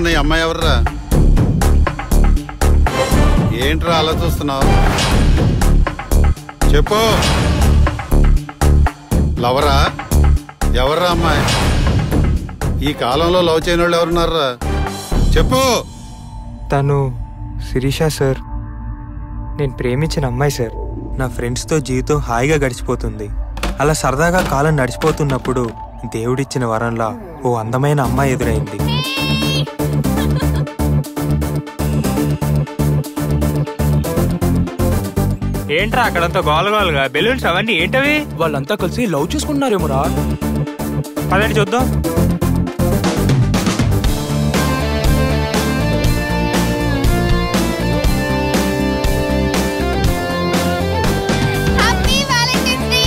ఉన్న ఈ అమ్మాయి ఎవర్రా ఏంట్రా అలా చూస్తున్నావు చెప్పు లవరా ఎవర్రా అమ్మాయి ఈ కాలంలో లవ్ చేయని వాళ్ళు ఎవరున్నారా చెప్పు తను శిరీష సార్ నేను ప్రేమించిన అమ్మాయి సార్ నా ఫ్రెండ్స్తో జీవితం హాయిగా గడిచిపోతుంది అలా సరదాగా కాలం నడిచిపోతున్నప్పుడు దేవుడిచ్చిన వరంలా ఓ అందమైన అమ్మాయి ఎదురైంది ఏంట్రా అక్కడంతా గోల గోలగా బెలూన్స్ అవన్నీ ఏంటవి వాళ్ళంతా కలిసి లవ్ చేసుకుంటున్నారేమోరా పదండి చూద్దాం happy Valentine's day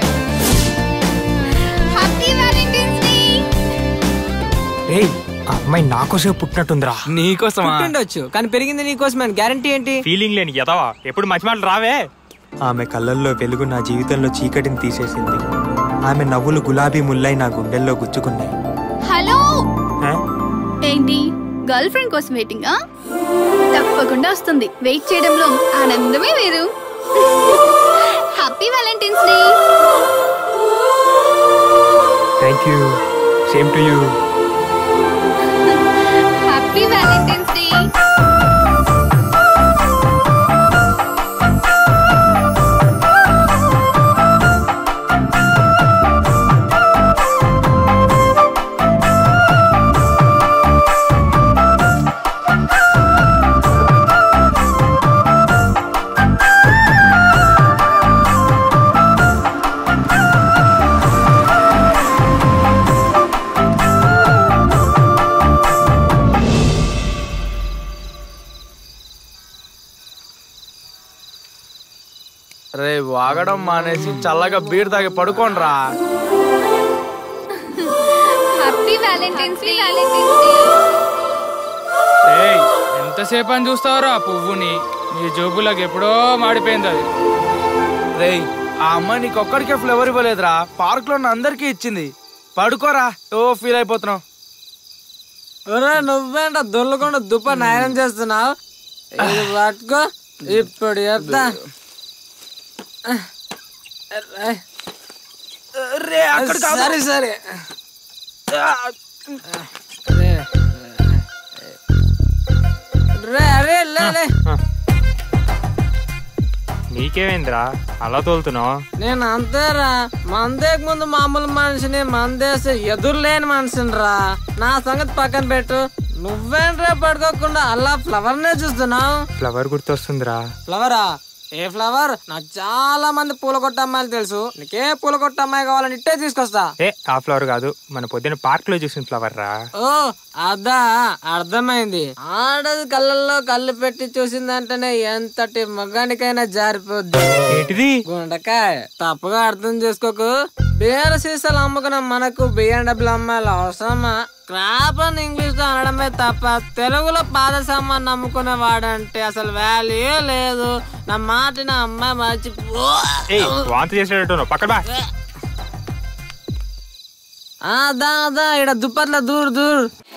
happy Valentine's day రేయ్ ఆ అమ్మాయి నాకోసమే పుట్టినట్టుందిరా నీకోసమా పుట్టిండొచ్చు కానీ పెరిగింది నీకోసమే గ్యారంటీ ఏంటి ఫీలింగ్ లేని ఎదవా ఎప్పుడు మంచి మాటలు రావే ఆమె కళ్ళల్లో వెలుగు నా జీవితంలో చీకటిని తీసేసింది ఆమె నవ్వులు గులాబీ ముల్లై నా గుండెల్లో గుచ్చుకున్నాయి హలో ఆ? ఏంటి గర్ల్ ఫ్రెండ్ కోసం వెయిటింగా తప్పకుండా వస్తుంది వెయిట్ చేయడంలో ఆనందమే వేరు happy Valentine's day thank you same to you happy Valentine's day రే వాగడం మానేసి చల్లగా బీర్ తాగి పడుకోండ్రా happy Valentine's day Valentine's day ఏయ్ ఎంతసేపు అని చూస్తావురా ఆ పువ్వుని నీ జోబులకు ఎప్పుడో మాడిపోయింది అది రేయ్ ఆ అమ్మాయి నీకు ఒక్కడికే ఫ్లేవర్ ఇవ్వలేదురా పార్క్ లో ఉన్న అందరికీ ఇచ్చింది పడుకోరా ఓ ఫీల్ అయిపోతున్నావు ఒరే నువ్వేంట దొల్లకుండా దుప్ప నాయనం చేస్తున్నావు ఇది పట్టుకో ఇప్పుడు చెప్తా రే అక్కడ కాదు. సరే సరే రే అరే లే లే నీకేమైందిరా అలా తోలుతున్నావు నేను అంతేరా మందేకి ముందు మామూలు మనిషిని మందేసి ఎదురులేని మనిషిని రా నా సంగతి పక్కన పెట్టు నువ్వేంట్రా పడుకోకుండా అలా ఫ్లవర్ నే చూస్తున్నావు ఫ్లవర్ గుర్తొస్తుందిరా ఫ్లవరా ఏ ఫ్లవర్ నాకు చాలా మంది పూల కొట్ట అమ్మాయిలు తెలుసు నీకే పూల కొట్ట అమ్మాయి కావాలని ఇట్టే తీసుకొస్తా ఏ ఆ ఫ్లవర్ కాదు మన పొద్దున్న పార్క్ లో చూసిన ఫ్లవర్ రా ఓ అదా అర్థమైంది ఆడది కళ్ళల్లో కళ్ళు పెట్టి చూసిందంటేనే ఎంతటి మగానికైనా జారిపోద్ది ఏంటిది గుండకాయ తప్పుగా అర్థం చేసుకోకు బీర సీసాలు అమ్ముకున్న మనకు బిఎండబ్ల్యూ అమ్మాయిలు అవసరమా క్రాప్ అని ఇంగ్లీష్ లో అనడమే తప్ప తెలుగులో పాద సామాన్ అమ్ముకునే వాడంటే అసలు వాల్యూ లేదు నా మాట నా అమ్మాయి మర్చి ఏ వాంతి చేసేటట్టు పక్కన బా దా దా ఇడ దుప్పట్ల దూర్ దూర్